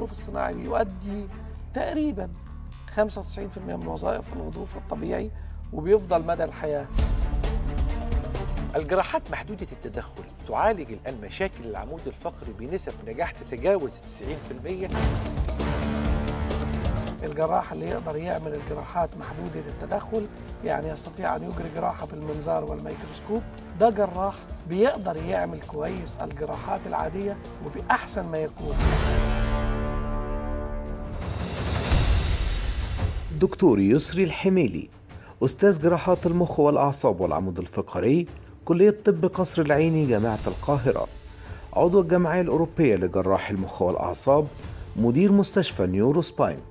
الغضروف الصناعي بيؤدي تقريبا 95% من وظائف الغضروف الطبيعي وبيفضل مدى الحياه الجراحات محدودة التدخل تعالج الآن مشاكل العمود الفقري بنسب نجاح تتجاوز 90% الجراح اللي يقدر يعمل الجراحات محدودة التدخل يعني يستطيع أن يجري جراحة بالمنظار والميكروسكوب ده جراح بيقدر يعمل كويس الجراحات العادية وبأحسن ما يكون دكتور يسري الحميلي أستاذ جراحات المخ والأعصاب والعمود الفقري كلية طب قصر العيني جامعة القاهرة عضو الجمعية الأوروبية لجراح المخ والأعصاب مدير مستشفى نيورو سباين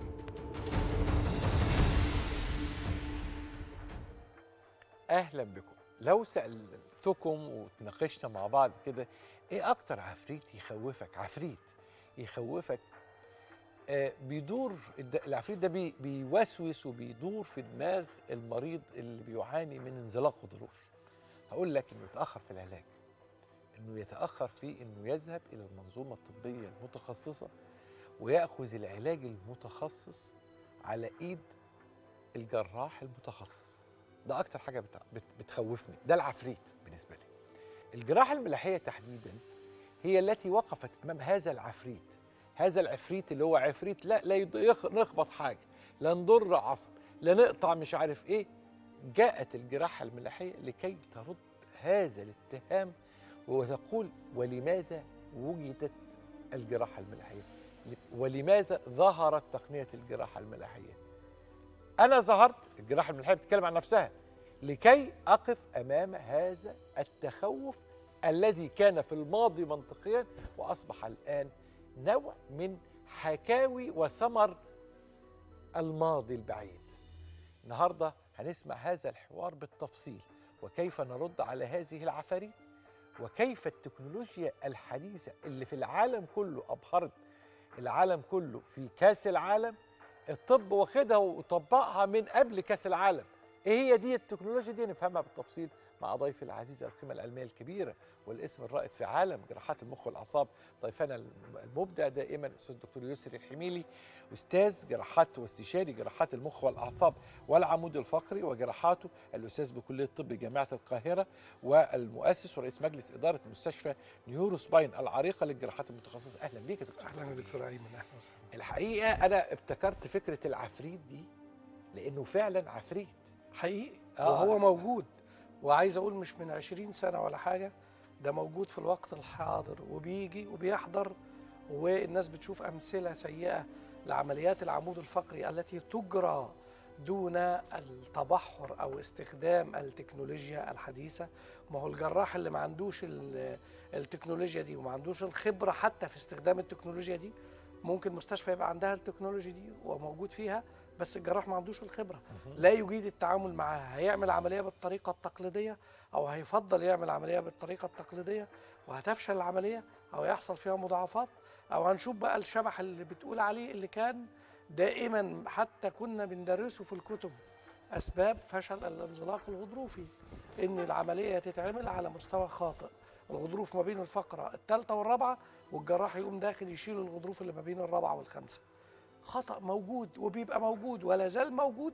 أهلا بكم لو سألتكم وتناقشنا مع بعض كده إيه أكتر عفريت يخوفك عفريت يخوفك آه بيدور الد- العفريت ده بي بيوسوس وبيدور في دماغ المريض اللي بيعاني من انزلاق غضروفي هقول لك انه يتاخر في العلاج انه يتاخر في انه يذهب الى المنظومه الطبيه المتخصصه وياخذ العلاج المتخصص على ايد الجراح المتخصص ده اكتر حاجه بت- بت- بتخوفني ده العفريت بالنسبه لي الجراحه الملاحيه تحديدا هي التي وقفت امام هذا العفريت هذا العفريت اللي هو عفريت لا لا يض- يخ- نخبط حاجه لا نضر عصب لا نقطع مش عارف ايه جاءت الجراحه الملاحيه لكي ترد هذا الاتهام وتقول ولماذا وجدت الجراحه الملاحيه ولماذا ظهرت تقنيه الجراحه الملاحيه انا ظهرت الجراحه الملاحيه بتتكلم عن نفسها لكي اقف امام هذا التخوف الذي كان في الماضي منطقيا واصبح الان نوع من حكاوي وثمر الماضي البعيد النهارده هنسمع هذا الحوار بالتفصيل وكيف نرد على هذه العفاريت وكيف التكنولوجيا الحديثه اللي في العالم كله ابهرت العالم كله في كاس العالم الطب واخدها وطبقها من قبل كاس العالم ايه هي دي التكنولوجيا دي نفهمها بالتفصيل مع ضيفي العزيز القيمه العلميه الكبيره والاسم الرائد في عالم جراحات المخ والاعصاب ضيفنا المبدع دائما الاستاذ الدكتور يسري الحميلي استاذ جراحات واستشاري جراحات المخ والاعصاب والعمود الفقري وجراحاته الاستاذ بكليه الطب جامعه القاهره والمؤسس ورئيس مجلس اداره مستشفى نيورو سباين العريقه للجراحات المتخصصه اهلا بيك يا دكتور اهلا يا دكتور ايمن اهلا وسهلا الحقيقه انا ابتكرت فكره العفريت دي لانه فعلا عفريت حقيقي آه. وهو موجود وعايز اقول مش من 20 سنه ولا حاجه ده موجود في الوقت الحاضر وبيجي وبيحضر والناس بتشوف امثله سيئه لعمليات العمود الفقري التي تجرى دون التبحر او استخدام التكنولوجيا الحديثه ما هو الجراح اللي ما عندوش ال- التكنولوجيا دي وما عندوش الخبره حتى في استخدام التكنولوجيا دي ممكن مستشفى يبقى عندها التكنولوجيا دي وموجود فيها بس الجراح ما عندوش الخبره لا يجيد التعامل معاها هيعمل عمليه بالطريقه التقليديه او هيفضل يعمل عمليه بالطريقه التقليديه وهتفشل العمليه او يحصل فيها مضاعفات او هنشوف بقى الشبح اللي بتقول عليه اللي كان دائما حتى كنا بندرسه في الكتب اسباب فشل الانزلاق الغضروفي ان العمليه تتعمل على مستوى خاطئ الغضروف ما بين الفقره الثالثه والرابعه والجراح يقوم داخل يشيل الغضروف اللي ما بين الرابعه والخامسه خطا موجود وبيبقى موجود ولا زال موجود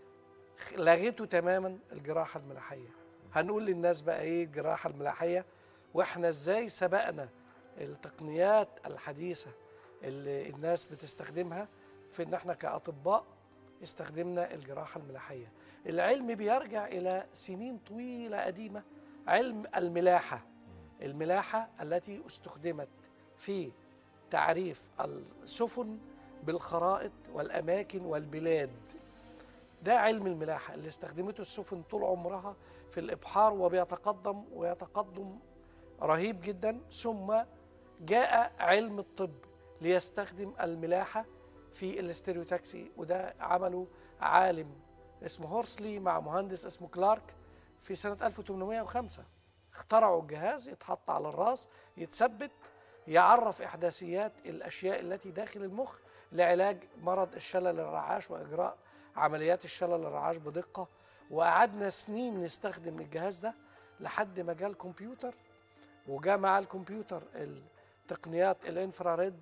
لغيته تماما الجراحه الملاحيه هنقول للناس بقى ايه الجراحه الملاحيه واحنا ازاي سبقنا التقنيات الحديثه اللي الناس بتستخدمها في ان احنا كاطباء استخدمنا الجراحه الملاحيه العلم بيرجع الى سنين طويله قديمه علم الملاحه الملاحه التي استخدمت في تعريف السفن بالخرائط والاماكن والبلاد ده علم الملاحه اللي استخدمته السفن طول عمرها في الابحار وبيتقدم ويتقدم رهيب جدا ثم جاء علم الطب ليستخدم الملاحه في الاستيريوتاكسي وده عمله عالم اسمه هورسلي مع مهندس اسمه كلارك في سنه 1805 اخترعوا الجهاز يتحط على الراس يتثبت يعرف احداثيات الاشياء التي داخل المخ لعلاج مرض الشلل الرعاش واجراء عمليات الشلل الرعاش بدقه وقعدنا سنين نستخدم الجهاز ده لحد ما جاء الكمبيوتر وجاء مع الكمبيوتر التقنيات الانفراريد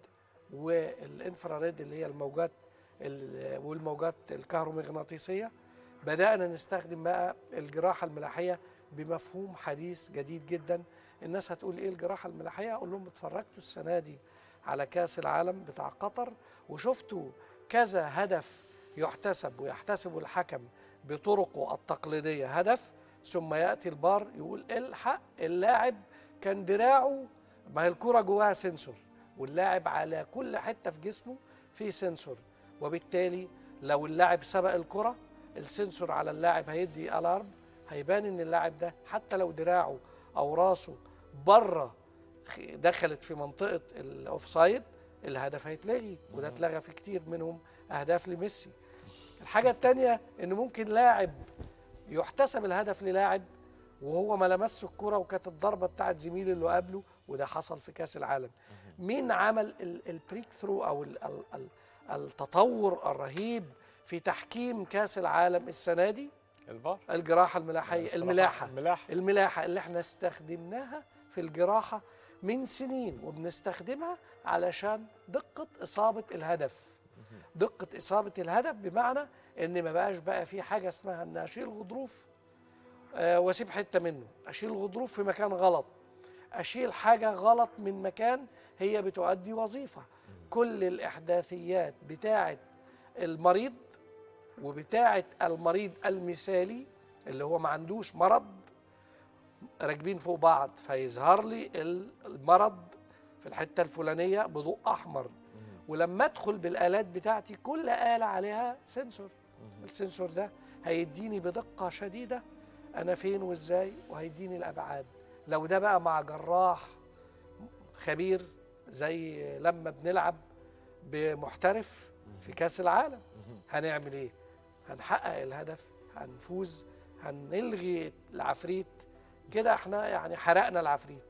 والانفراريد اللي هي الموجات ال- والموجات الكهرومغناطيسيه بدانا نستخدم بقى الجراحه الملاحيه بمفهوم حديث جديد جدا الناس هتقول ايه الجراحه الملاحيه اقول لهم اتفرجتوا السنه دي على كاس العالم بتاع قطر وشفتوا كذا هدف يحتسب ويحتسب الحكم بطرقه التقليديه هدف ثم ياتي البار يقول الحق اللاعب كان دراعه ما هي الكره جواها سنسور واللاعب على كل حته في جسمه في سنسور وبالتالي لو اللاعب سبق الكره السنسور على اللاعب هيدي الارم هيبان ان اللاعب ده حتى لو دراعه او راسه بره خ- دخلت في منطقه الاوفسايد الهدف هيتلغي وده اتلغى في كتير منهم اهداف لميسي الحاجه الثانيه ان ممكن لاعب يحتسب الهدف للاعب وهو ما لمسش الكرة وكانت الضربة بتاعت زميله اللي قبله وده حصل في كأس العالم مين عمل ال- البريك ثرو أو ال- ال- ال- التطور الرهيب في تحكيم كأس العالم السنة دي الفار الجراحة الملاحية الملاحة الملاحه الملاحة اللي احنا استخدمناها في الجراحة من سنين وبنستخدمها علشان دقة إصابة الهدف دقة إصابة الهدف بمعنى إن ما بقاش بقى في حاجة اسمها إن أشيل غضروف آه وأسيب حتة منه أشيل غضروف في مكان غلط أشيل حاجة غلط من مكان هي بتؤدي وظيفة كل الإحداثيات بتاعة المريض وبتاعة المريض المثالي اللي هو ما عندوش مرض راكبين فوق بعض فيظهر لي المرض في الحته الفلانيه بضوء احمر ولما ادخل بالالات بتاعتي كل اله عليها سنسور السنسور ده هيديني بدقه شديده انا فين وازاي وهيديني الابعاد لو ده بقى مع جراح خبير زي لما بنلعب بمحترف في كاس العالم هنعمل ايه هنحقق الهدف هنفوز هنلغي العفريت كده احنا يعني حرقنا العفريت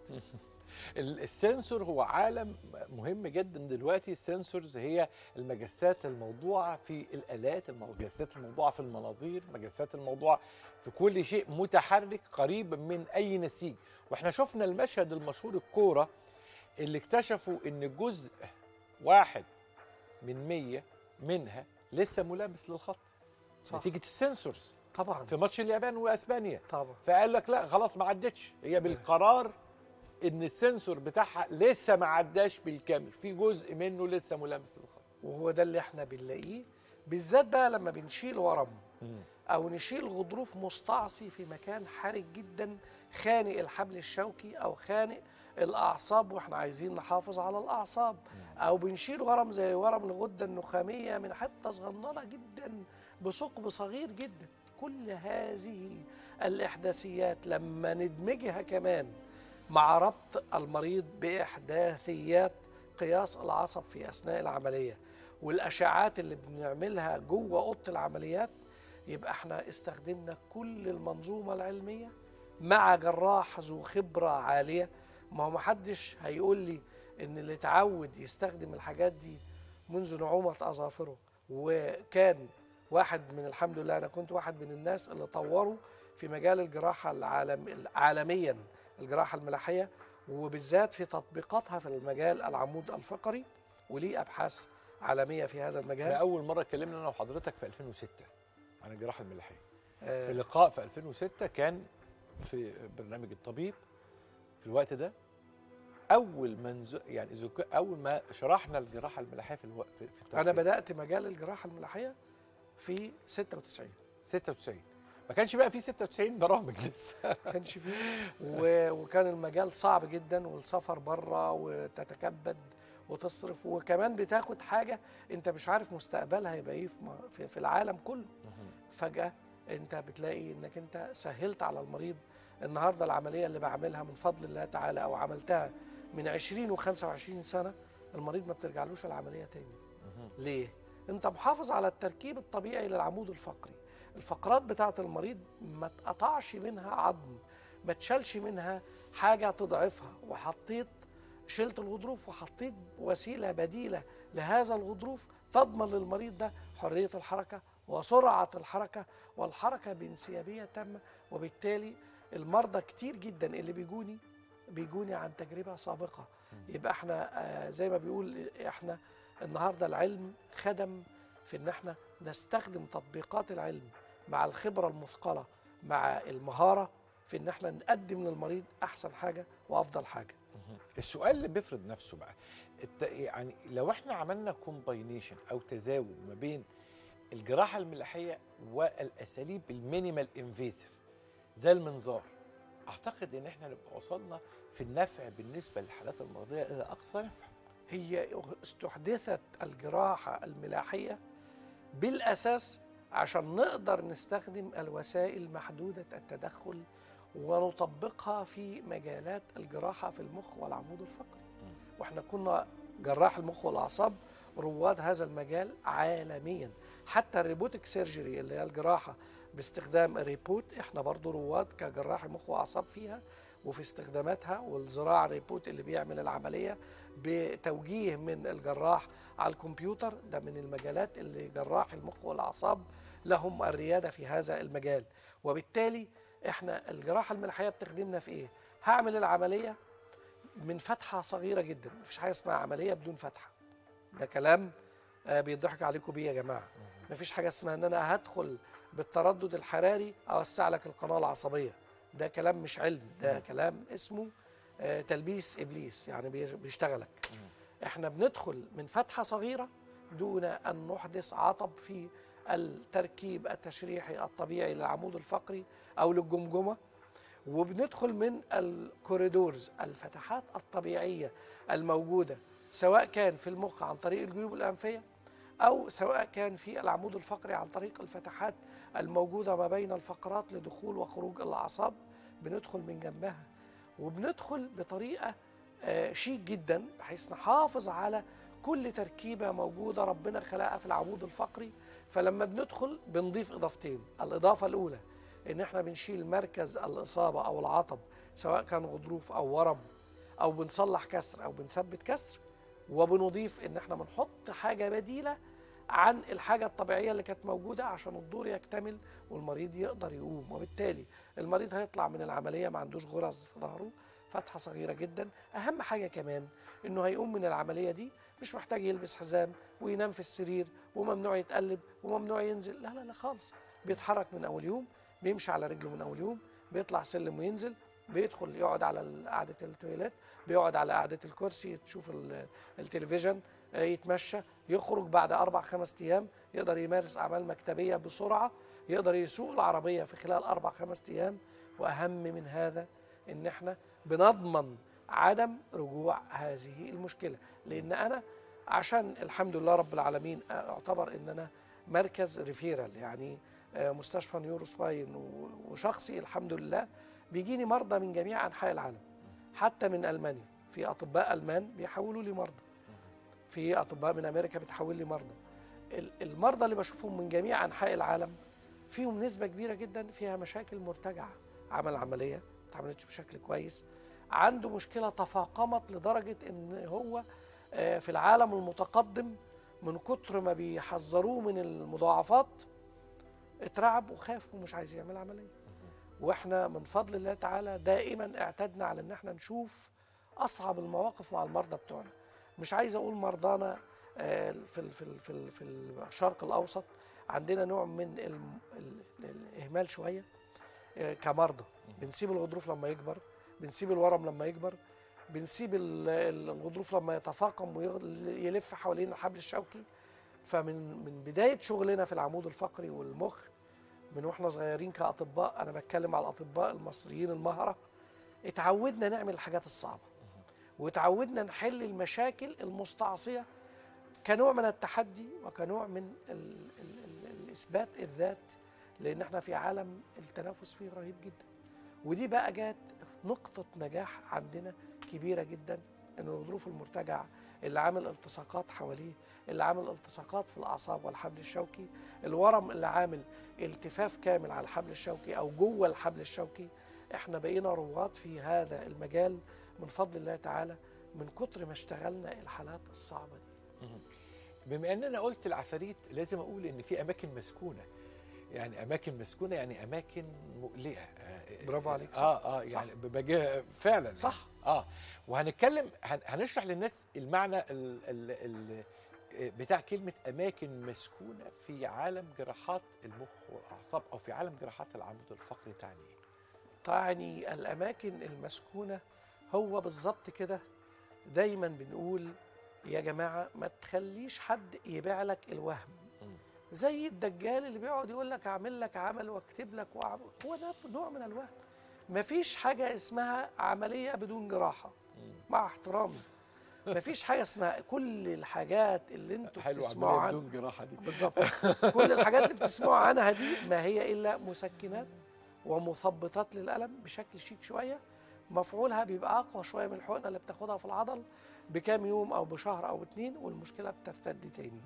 ال- السنسور هو عالم مهم جدا دلوقتي السنسورز هي المجسات الموضوعه في الالات المجسات الموضوعه في المناظير مجسات الموضوعه في كل شيء متحرك قريب من اي نسيج واحنا شفنا المشهد المشهور الكوره اللي اكتشفوا ان جزء واحد من مية منها لسه ملامس للخط صح. نتيجه السنسورز طبعا في ماتش اليابان واسبانيا طبعا فقال لك لا خلاص ما عدتش هي بالقرار ان السنسور بتاعها لسه ما عداش بالكامل في جزء منه لسه ملامس للخط وهو ده اللي احنا بنلاقيه بالذات بقى لما بنشيل ورم او نشيل غضروف مستعصي في مكان حرج جدا خانق الحبل الشوكي او خانق الاعصاب واحنا عايزين نحافظ على الاعصاب او بنشيل ورم زي ورم الغده النخاميه من حته صغننه جدا بثقب صغير جدا كل هذه الاحداثيات لما ندمجها كمان مع ربط المريض باحداثيات قياس العصب في اثناء العمليه والاشعاعات اللي بنعملها جوه اوضه العمليات يبقى احنا استخدمنا كل المنظومه العلميه مع جراح ذو خبره عاليه ما هو محدش هيقول لي ان اللي اتعود يستخدم الحاجات دي منذ نعومه اظافره وكان واحد من الحمد لله انا كنت واحد من الناس اللي طوروا في مجال الجراحه العالم عالميا الجراحه الملاحيه وبالذات في تطبيقاتها في المجال العمود الفقري وليه ابحاث عالميه في هذا احنا المجال اول مره اتكلمنا انا وحضرتك في 2006 عن الجراحه الملاحيه في آه، لقاء في 2006 كان في برنامج الطبيب في الوقت ده اول ما نز... يعني زك... اول ما شرحنا الجراحه الملاحيه في الوقت في, في انا التوقيت. بدات مجال الجراحه الملاحيه في 96 96 ما كانش بقى في 96 برامج لسه ما كانش فيه و... وكان المجال صعب جدا والسفر بره وتتكبد وتصرف وكمان بتاخد حاجه انت مش عارف مستقبلها هيبقى ايه في م- في- في العالم كله فجاه انت بتلاقي انك انت سهلت على المريض النهارده العمليه اللي بعملها من فضل الله تعالى او عملتها من 20 و25 سنه المريض ما بترجعلوش العمليه تاني ليه انت محافظ على التركيب الطبيعي للعمود الفقري الفقرات بتاعه المريض ما تقطعش منها عظم ما تشالش منها حاجه تضعفها وحطيت شلت الغضروف وحطيت وسيله بديله لهذا الغضروف تضمن للمريض ده حريه الحركه وسرعه الحركه والحركه بانسيابيه تامه وبالتالي المرضى كتير جدا اللي بيجوني بيجوني عن تجربه سابقه يبقى احنا آه، زي ما بيقول احنا النهارده العلم خدم في ان احنا نستخدم تطبيقات العلم مع الخبره المثقله مع المهاره في ان احنا نقدم للمريض احسن حاجه وافضل حاجه السؤال اللي بيفرض نفسه بقى الت... يعني لو احنا عملنا كومباينيشن او تزاوج ما بين الجراحه الملاحيه والاساليب المينيمال انفيسيف زي المنظار اعتقد ان احنا نبقى وصلنا في النفع بالنسبه للحالات المرضيه الى اقصى نفع هي استحدثت الجراحه الملاحيه بالاساس عشان نقدر نستخدم الوسائل محدوده التدخل ونطبقها في مجالات الجراحه في المخ والعمود الفقري واحنا كنا جراح المخ والاعصاب رواد هذا المجال عالميا حتى الريبوتك سيرجري اللي هي الجراحه باستخدام الريبوت احنا برضو رواد كجراح مخ واعصاب فيها وفي استخداماتها والزراعه الريبوت اللي بيعمل العمليه بتوجيه من الجراح على الكمبيوتر ده من المجالات اللي جراح المخ والاعصاب لهم الرياده في هذا المجال وبالتالي احنا الجراحه الملاحيه بتخدمنا في ايه هعمل العمليه من فتحه صغيره جدا مفيش حاجه اسمها عمليه بدون فتحه ده كلام آه، بيضحك عليكم بيه يا جماعه مفيش حاجه اسمها ان انا هدخل بالتردد الحراري اوسع لك القناه العصبيه ده كلام مش علم ده كلام اسمه آه، تلبيس ابليس يعني بي- بيشتغلك احنا بندخل من فتحه صغيره دون ان نحدث عطب في التركيب التشريحي الطبيعي للعمود الفقري او للجمجمه وبندخل من الكوريدورز الفتحات الطبيعيه الموجوده سواء كان في المخ عن طريق الجيوب الانفيه او سواء كان في العمود الفقري عن طريق الفتحات الموجوده ما بين الفقرات لدخول وخروج الاعصاب بندخل من جنبها وبندخل بطريقه آه، شيك جدا بحيث نحافظ على كل تركيبه موجوده ربنا خلقها في العمود الفقري فلما بندخل بنضيف اضافتين الاضافه الاولى ان احنا بنشيل مركز الاصابه او العطب سواء كان غضروف او ورم او بنصلح كسر او بنثبت كسر وبنضيف ان احنا بنحط حاجه بديله عن الحاجه الطبيعيه اللي كانت موجوده عشان الدور يكتمل والمريض يقدر يقوم وبالتالي المريض هيطلع من العمليه ما عندوش غرز في ظهره فتحه صغيره جدا اهم حاجه كمان انه هيقوم من العمليه دي مش محتاج يلبس حزام وينام في السرير وممنوع يتقلب وممنوع ينزل لا لا لا خالص بيتحرك من اول يوم بيمشي على رجله من اول يوم بيطلع سلم وينزل بيدخل يقعد على ال- قعده التويليت بيقعد على قعده الكرسي تشوف ال- التلفزيون آه، يتمشى يخرج بعد اربع خمس ايام يقدر يمارس اعمال مكتبيه بسرعه يقدر يسوق العربيه في خلال اربع خمس ايام واهم من هذا ان احنا بنضمن عدم رجوع هذه المشكله لان انا عشان الحمد لله رب العالمين اعتبر ان انا مركز ريفيرال يعني آه، مستشفى نيورو سباين و- وشخصي الحمد لله بيجيني مرضى من جميع انحاء العالم حتى من المانيا في اطباء المان بيحولوا لي مرضى في اطباء من امريكا بتحول لي مرضى ال- المرضى اللي بشوفهم من جميع انحاء العالم فيهم نسبه كبيره جدا فيها مشاكل مرتجعه عمل عمليه ما اتعملتش بشكل كويس عنده مشكله تفاقمت لدرجه ان هو آه، في العالم المتقدم من كتر ما بيحذروه من المضاعفات اترعب وخاف ومش عايز يعمل عمليه واحنا من فضل الله تعالى دائما اعتدنا على ان احنا نشوف اصعب المواقف مع المرضى بتوعنا مش عايز اقول مرضانا آه، في ال- في ال- في ال- في الشرق الاوسط عندنا نوع من الم- ال- ال- الاهمال شويه آه، كمرضى بنسيب الغضروف لما يكبر بنسيب الورم لما يكبر بنسيب ال- ال- الغضروف لما يتفاقم ويلف حوالين الحبل الشوكي فمن من بدايه شغلنا في العمود الفقري والمخ من واحنا صغيرين كاطباء انا بتكلم على الاطباء المصريين المهره اتعودنا نعمل الحاجات الصعبه وتعودنا نحل المشاكل المستعصيه كنوع من التحدي وكنوع من ال ال ال الاثبات الذات لان احنا في عالم التنافس فيه رهيب جدا ودي بقى جات نقطه نجاح عندنا كبيره جدا ان الغضروف المرتجع اللي عامل التصاقات حواليه اللي عامل التصاقات في الاعصاب والحبل الشوكي الورم اللي عامل التفاف كامل على الحبل الشوكي او جوه الحبل الشوكي احنا بقينا رواد في هذا المجال من فضل الله تعالى من كتر ما اشتغلنا الحالات الصعبه دي بما ان انا قلت العفاريت لازم اقول ان في اماكن مسكونه يعني اماكن مسكونه يعني اماكن مقلقه آه، برافو عليك، صح، اه اه صح. يعني بجي فعلا صح. يعني. اه وهنتكلم هن- هنشرح للناس المعنى ال ال ال بتاع كلمة أماكن مسكونة في عالم جراحات المخ والأعصاب أو في عالم جراحات العمود الفقري تعني إيه؟ تعني الأماكن المسكونة هو بالظبط كده دايما بنقول يا جماعة ما تخليش حد يبيع لك الوهم زي الدجال اللي بيقعد يقول لك اعمل لك عمل واكتب لك وأعمل. هو ده نوع من الوهم مفيش حاجة اسمها عملية بدون جراحة مع احترامي مفيش حاجة اسمها كل الحاجات اللي انتوا حلو بتسمعوا عملية عنها بدون جراحة دي بالظبط كل الحاجات اللي بتسمعوا عنها دي ما هي الا مسكنات ومثبطات للالم بشكل شيك شويه مفعولها بيبقى اقوى شويه من الحقنه اللي بتاخدها في العضل بكام يوم او بشهر او اتنين والمشكله بترتد تاني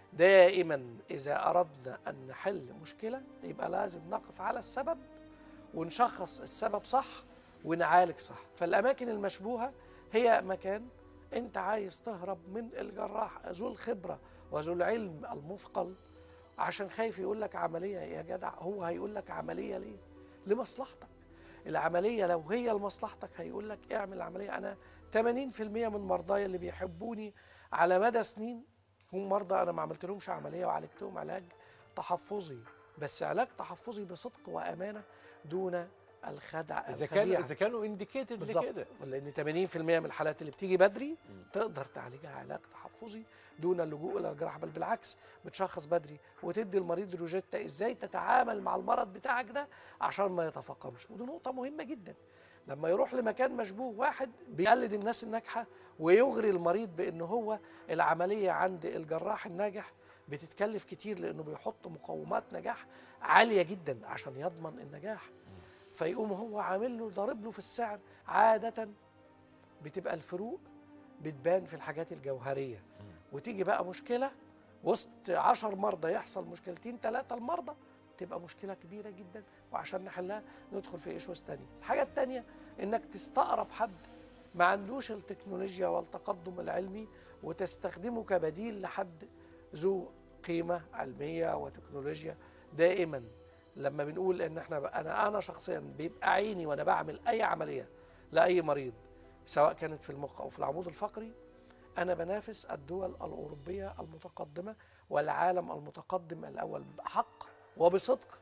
دائما اذا اردنا ان نحل مشكله يبقى لازم نقف على السبب ونشخص السبب صح ونعالج صح فالاماكن المشبوهه هي مكان انت عايز تهرب من الجراح ذو الخبره وذو العلم المثقل عشان خايف يقول لك عمليه يا جدع هو هيقول لك عمليه ليه لمصلحتك العمليه لو هي لمصلحتك هيقول لك اعمل عمليه انا 80% من مرضاي اللي بيحبوني على مدى سنين هم مرضى انا ما عملت لهمش عمليه وعالجتهم علاج تحفظي بس علاج تحفظي بصدق وامانه دون الخدع إذا كانوا الخديعة. إذا كانوا انديكيتد بالظبط لكده لان 80% من الحالات اللي بتيجي بدري تقدر تعالجها علاج تحفظي دون اللجوء الى الجراحه بل بالعكس بتشخص بدري وتدي المريض روجيتا ازاي تتعامل مع المرض بتاعك ده عشان ما يتفاقمش ودي نقطه مهمه جدا لما يروح لمكان مشبوه واحد بيقلد الناس الناجحه ويغري المريض بان هو العمليه عند الجراح الناجح بتتكلف كتير لانه بيحط مقومات نجاح عاليه جدا عشان يضمن النجاح فيقوم هو عامل له ضارب له في السعر عاده بتبقى الفروق بتبان في الحاجات الجوهريه وتيجي بقى مشكله وسط عشر مرضى يحصل مشكلتين ثلاثه المرضى تبقى مشكله كبيره جدا وعشان نحلها ندخل في ايشوز تانية الحاجه التانية انك تستقرب حد ما عندوش التكنولوجيا والتقدم العلمي وتستخدمه كبديل لحد ذو قيمه علميه وتكنولوجيا دائما لما بنقول ان احنا انا انا شخصيا بيبقى عيني وانا بعمل اي عمليه لاي مريض سواء كانت في المخ او في العمود الفقري انا بنافس الدول الاوروبيه المتقدمه والعالم المتقدم الاول بحق وبصدق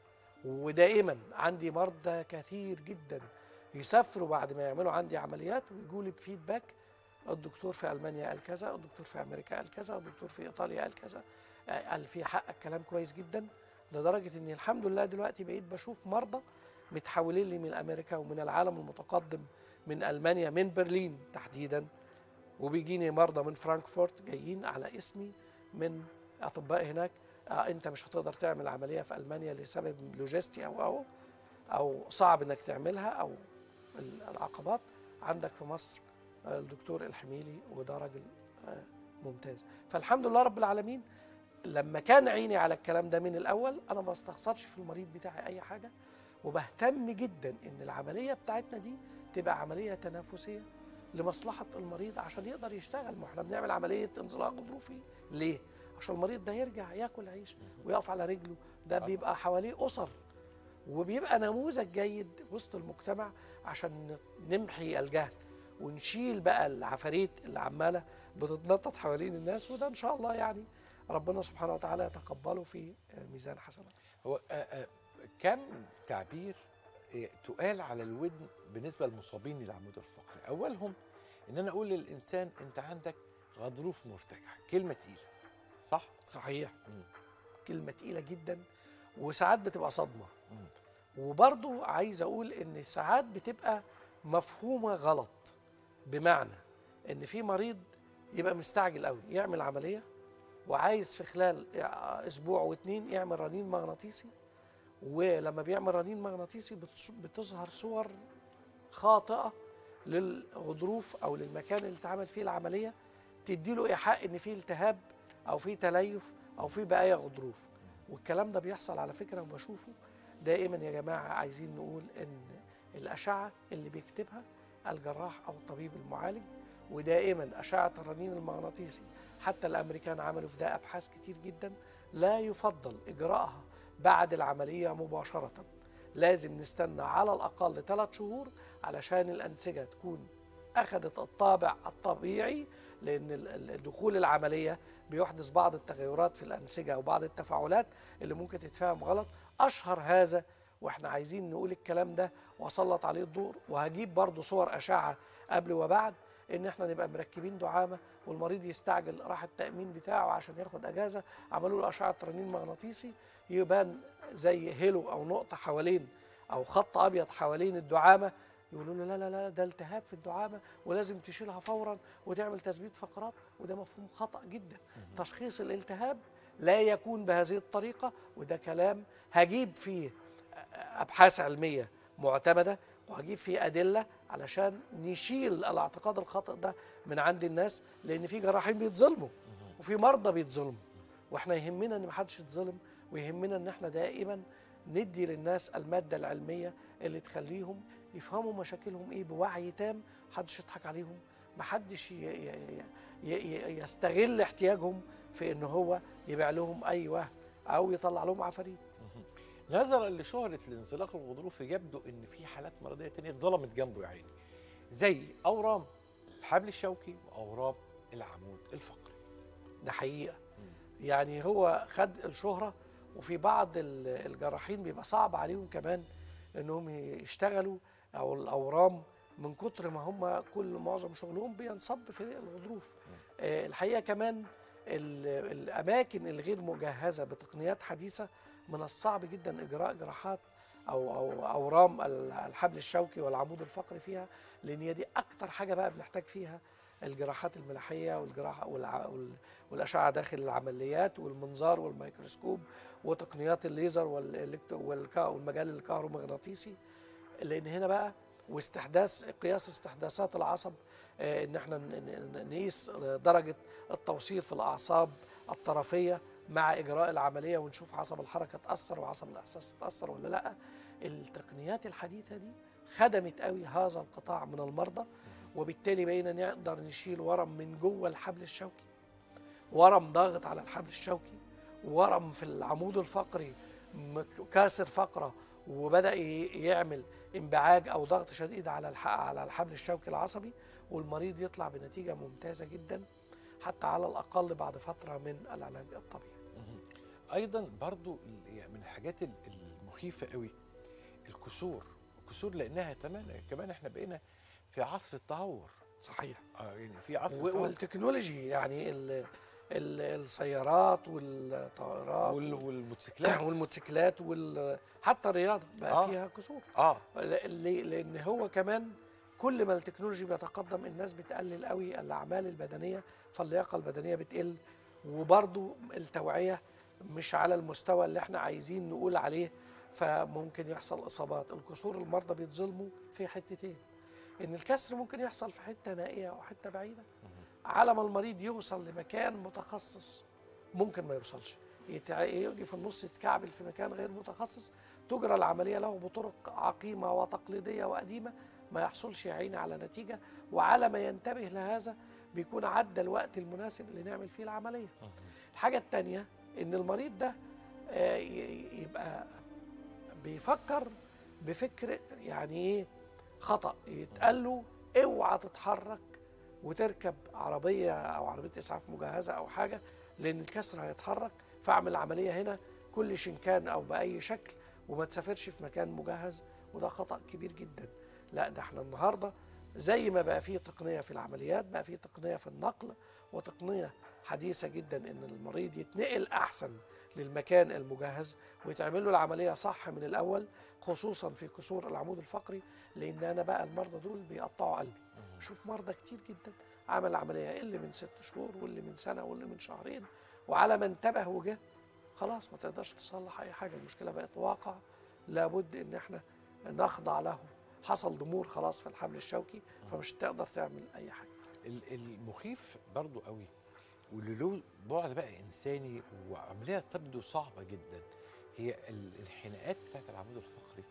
ودائما عندي مرضى كثير جدا يسافروا بعد ما يعملوا عندي عمليات ويجوا لي بفيدباك الدكتور في المانيا قال كذا الدكتور في امريكا قال كذا الدكتور في ايطاليا قال كذا قال في حقك كلام كويس جدا لدرجه اني الحمد لله دلوقتي بقيت بشوف مرضى متحولين لي من امريكا ومن العالم المتقدم من المانيا من برلين تحديدا وبيجيني مرضى من فرانكفورت جايين على اسمي من اطباء هناك آه انت مش هتقدر تعمل عمليه في المانيا لسبب لوجستي او او او صعب انك تعملها او العقبات عندك في مصر آه الدكتور الحميلي وده راجل آه ممتاز فالحمد لله رب العالمين لما كان عيني على الكلام ده من الاول انا ما بستخسرش في المريض بتاعي اي حاجه وبهتم جدا ان العمليه بتاعتنا دي تبقى عمليه تنافسيه لمصلحه المريض عشان يقدر يشتغل ما احنا بنعمل عمليه انزلاق غضروفي ليه عشان المريض ده يرجع ياكل عيش ويقف على رجله ده بيبقى حواليه اسر وبيبقى نموذج جيد وسط المجتمع عشان نمحي الجهل ونشيل بقى العفاريت اللي عماله بتتنطط حوالين الناس وده ان شاء الله يعني ربنا سبحانه وتعالى يتقبله في ميزان حسنات هو آه آه كم تعبير آه تقال على الودن بالنسبه للمصابين للعمود الفقري اولهم ان انا اقول للانسان انت عندك غضروف مرتجع كلمه تقيله صح صحيح مم. كلمه تقيله جدا وساعات بتبقى صدمه مم. وبرضو عايز اقول ان ساعات بتبقى مفهومه غلط بمعنى ان في مريض يبقى مستعجل قوي يعمل عمليه وعايز في خلال اسبوع واتنين يعمل رنين مغناطيسي ولما بيعمل رنين مغناطيسي بتظهر صور خاطئه للغضروف او للمكان اللي اتعمل فيه العمليه تدي له ايحاء ان فيه التهاب او فيه تليف او فيه بقايا غضروف والكلام ده بيحصل على فكره وبشوفه دائما يا جماعه عايزين نقول ان الاشعه اللي بيكتبها الجراح او الطبيب المعالج ودائما اشعه الرنين المغناطيسي حتى الامريكان عملوا في ده ابحاث كتير جدا لا يفضل اجراءها بعد العمليه مباشره لازم نستنى على الاقل ثلاث شهور علشان الانسجه تكون اخذت الطابع الطبيعي لان ال- ال- دخول العمليه بيحدث بعض التغيرات في الانسجه وبعض التفاعلات اللي ممكن تتفهم غلط اشهر هذا واحنا عايزين نقول الكلام ده واسلط عليه الضوء وهجيب برضو صور اشعه قبل وبعد ان احنا نبقى مركبين دعامه والمريض يستعجل راح التامين بتاعه عشان ياخد اجازه عملوا له اشعه رنين مغناطيسي يبان زي هيلو او نقطه حوالين او خط ابيض حوالين الدعامه يقولوا له لا لا لا ده التهاب في الدعامه ولازم تشيلها فورا وتعمل تثبيت فقرات وده مفهوم خطا جدا تشخيص الالتهاب لا يكون بهذه الطريقه وده كلام هجيب فيه ابحاث علميه معتمده وهجيب فيه ادله علشان نشيل الاعتقاد الخاطئ ده من عند الناس لان في جراحين بيتظلموا وفي مرضى بيتظلموا واحنا يهمنا ان محدش يتظلم ويهمنا ان احنا دائما ندي للناس الماده العلميه اللي تخليهم يفهموا مشاكلهم ايه بوعي تام محدش يضحك عليهم محدش ي- ي- ي- ي- يستغل احتياجهم في ان هو يبيع لهم اي وهم او يطلع لهم عفاريت نظرا لشهرة الانزلاق الغضروفي يبدو ان في حالات مرضية تانية اتظلمت جنبه يا عيني زي اورام الحبل الشوكي واورام العمود الفقري ده حقيقه يعني هو خد الشهره وفي بعض ال- الجراحين بيبقى صعب عليهم كمان انهم يشتغلوا او الاورام من كتر ما هم كل معظم شغلهم بينصب في الغضروف آه، الحقيقه كمان ال- الاماكن الغير مجهزه بتقنيات حديثه من الصعب جدا اجراء جراحات او او اورام ال- الحبل الشوكي والعمود الفقري فيها لان هي دي اكتر حاجه بقى بنحتاج فيها الجراحات الملاحيه والجراحه والع- وال- والاشعه داخل العمليات والمنظار والميكروسكوب وتقنيات الليزر والإلكتro- والك- والمجال الكهرومغناطيسي لان هنا بقى واستحداث قياس استحداثات العصب آه، ان احنا ن- ن- نقيس درجه التوصيل في الاعصاب الطرفيه مع اجراء العمليه ونشوف عصب الحركه اتاثر وعصب الاحساس اتاثر ولا لا التقنيات الحديثه دي خدمت قوي هذا القطاع من المرضى وبالتالي بقينا نقدر نشيل ورم من جوه الحبل الشوكي ورم ضاغط على الحبل الشوكي ورم في العمود الفقري مك- كاسر فقره وبدا ي- يعمل انبعاج او ضغط شديد على الح- على الحبل الشوكي العصبي والمريض يطلع بنتيجه ممتازه جدا حتى على الاقل بعد فتره من العلاج الطبيعي ايضا برضو ال- يعني من الحاجات ال- المخيفه قوي الكسور الكسور لانها كمان كمان احنا بقينا في عصر التهور صحيح اه يعني في عصر و- التهور والتكنولوجي يعني ال ال السيارات والطائرات وال- والموتوسيكلات والموتوسيكلات وال حتى الرياضه بقى آه. فيها كسور اه ليه؟ لان هو كمان كل ما التكنولوجي بيتقدم الناس بتقلل قوي الاعمال البدنيه فاللياقه البدنيه بتقل وبرضو التوعيه مش على المستوى اللي احنا عايزين نقول عليه فممكن يحصل اصابات الكسور المرضى بيتظلموا في حتتين ان الكسر ممكن يحصل في حته نائيه او حته بعيده على ما المريض يوصل لمكان متخصص ممكن ما يوصلش يتع- يجي في النص يتكعبل في مكان غير متخصص تجرى العمليه له بطرق عقيمه وتقليديه وقديمه ما يحصلش يا عيني على نتيجه وعلى ما ينتبه لهذا بيكون عدى الوقت المناسب اللي نعمل فيه العمليه. الحاجه الثانيه ان المريض ده آه، ي- يبقى بيفكر بفكر يعني ايه خطا يتقال له اوعى تتحرك وتركب عربيه او عربيه اسعاف مجهزه او حاجه لان الكسر هيتحرك فاعمل عمليه هنا كل شنكان او باي شكل وما تسافرش في مكان مجهز وده خطا كبير جدا لا ده احنا النهارده زي ما بقى فيه تقنيه في العمليات بقى فيه تقنيه في النقل وتقنيه حديثه جدا ان المريض يتنقل احسن للمكان المجهز ويتعمل له العمليه صح من الاول خصوصا في كسور العمود الفقري لان انا بقى المرضى دول بيقطعوا قلبي شوف مرضى كتير جدا عمل عمليه اللي من ست شهور واللي من سنه واللي من شهرين وعلى ما انتبه وجه خلاص ما تقدرش تصلح اي حاجه المشكله بقت واقع لابد ان احنا نخضع له حصل ضمور خلاص في الحبل الشوكي فمش تقدر تعمل اي حاجه ال- المخيف برضو قوي واللي له بعد بقى انساني وعمليه تبدو صعبه جدا هي ال- الحناقات بتاعت العمود الفقري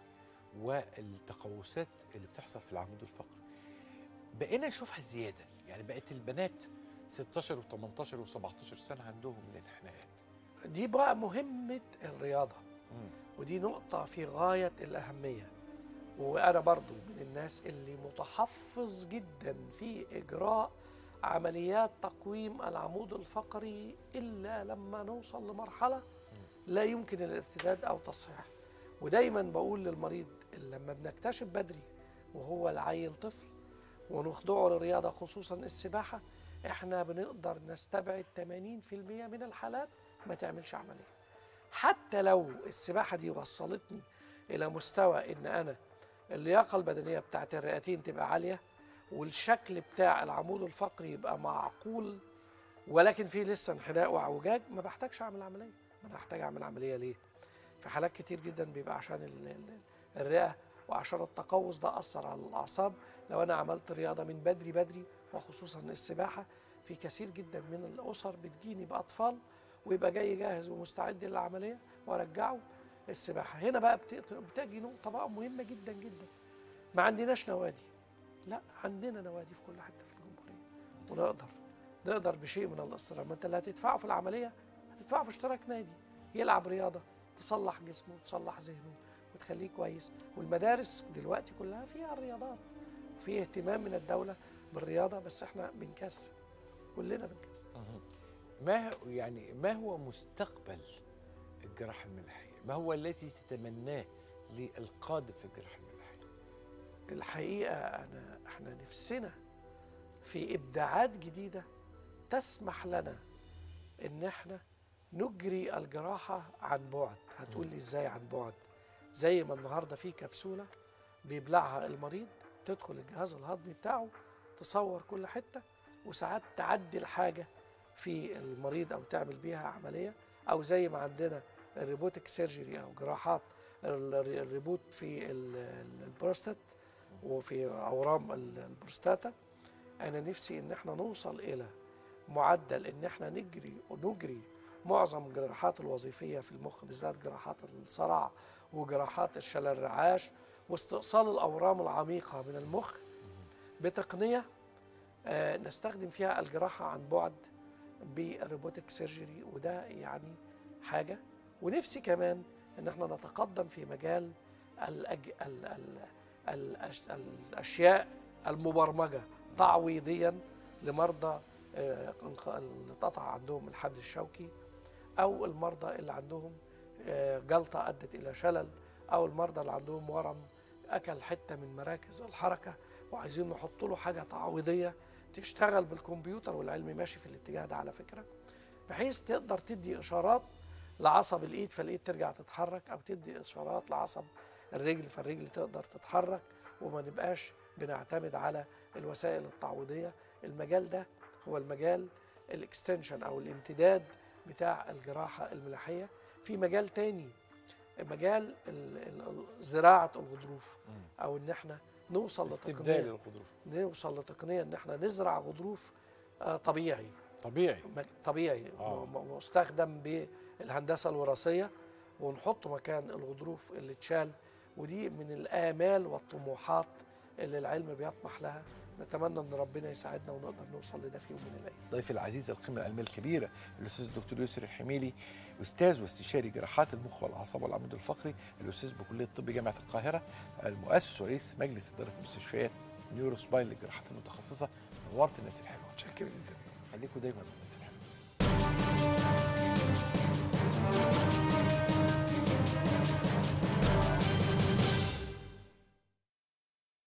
والتقوسات اللي بتحصل في العمود الفقري بقينا نشوفها زياده يعني بقت البنات 16 و18 و17 سنه عندهم الانحناءات دي بقى مهمه الرياضه ودي نقطة في غاية الأهمية وأنا برضو من الناس اللي متحفظ جدا في إجراء عمليات تقويم العمود الفقري إلا لما نوصل لمرحلة لا يمكن الارتداد أو تصحيح ودايما بقول للمريض اللي لما بنكتشف بدري وهو العيل طفل ونخضعه للرياضة خصوصا السباحة احنا بنقدر نستبعد 80% من الحالات ما تعملش عملية حتى لو السباحة دي وصلتني إلى مستوى إن أنا اللياقة البدنية بتاعت الرئتين تبقى عالية والشكل بتاع العمود الفقري يبقى معقول ولكن فيه لسه انحناء واعوجاج ما بحتاجش اعمل عمليه ما انا هحتاج اعمل عمليه ليه في حالات كتير جدا بيبقى عشان ال- ال- الرئه وعشان التقوس ده اثر على الاعصاب لو انا عملت رياضه من بدري بدري وخصوصا السباحه في كثير جدا من الاسر بتجيني باطفال ويبقى جاي جاهز ومستعد للعمليه وارجعه السباحه هنا بقى بت- بتجي نقطه بقى مهمه جدا جدا ما عندناش نوادي لا عندنا نوادي في كل حته في الجمهوريه ونقدر نقدر بشيء من الاصرار ما انت اللي هتدفعه في العمليه هتدفعه في اشتراك نادي يلعب رياضه تصلح جسمه وتصلح ذهنه وتخليه كويس والمدارس دلوقتي كلها فيها الرياضات في اهتمام من الدوله بالرياضه بس احنا بنكسل كلنا بنكسل ما هو- يعني ما هو مستقبل الجراحة الملاحية؟ ما هو الذي تتمناه للقادم في الجراحة الملاحية؟ الحقيقه انا احنا نفسنا في ابداعات جديده تسمح لنا ان احنا نجري الجراحه عن بعد هتقول لي ازاي عن بعد زي ما النهارده في كبسوله بيبلعها المريض تدخل الجهاز الهضمي بتاعه تصور كل حته وساعات تعدي الحاجه في المريض او تعمل بيها عمليه او زي ما عندنا الريبوتك سيرجري او جراحات ال- الريبوت في ال- ال- البروستات وفي اورام ال- البروستاتا انا نفسي ان احنا نوصل الى معدل ان احنا نجري ونجري معظم الجراحات الوظيفيه في المخ بالذات جراحات الصرع وجراحات الشلل الرعاش واستئصال الاورام العميقه من المخ بتقنيه آه، نستخدم فيها الجراحه عن بعد بالروبوتك سيرجري وده يعني حاجه ونفسي كمان ان احنا نتقدم في مجال الأج... ال... ال... الأش... الاشياء المبرمجه تعويضيا لمرضى آه، انق- اللي اتقطع عندهم الحبل الشوكي او المرضى اللي عندهم آه، جلطه ادت الى شلل او المرضى اللي عندهم ورم اكل حته من مراكز الحركه وعايزين نحط له حاجه تعويضيه تشتغل بالكمبيوتر والعلم ماشي في الاتجاه ده على فكره بحيث تقدر تدي اشارات لعصب الايد فالايد ترجع تتحرك او تدي اشارات لعصب الرجل فالرجل تقدر تتحرك وما نبقاش بنعتمد على الوسائل التعويضيه المجال ده هو المجال الاكستنشن او الامتداد بتاع الجراحه الملاحيه في مجال تاني مجال ال- ال- زراعه الغضروف او ان احنا نوصل استبدال لتقنيه الغضروف نوصل لتقنيه ان احنا نزرع غضروف آه، طبيعي طبيعي مك- طبيعي آه. م- م- مستخدم بالهندسه الوراثيه ونحط مكان الغضروف اللي اتشال ودي من الامال والطموحات اللي العلم بيطمح لها نتمنى ان ربنا يساعدنا ونقدر نوصل لده في يوم من الايام ضيفي العزيز القيمة العلمية الكبيرة الأستاذ الدكتور يسري الحميلي أستاذ واستشاري جراحات المخ والأعصاب والعمود الفقري الأستاذ بكلية الطب جامعة القاهرة المؤسس ورئيس مجلس إدارة مستشفيات نيورو سباين للجراحات المتخصصة نورت الناس الحلوة متشكر جدا خليكم دايما الناس الحلوة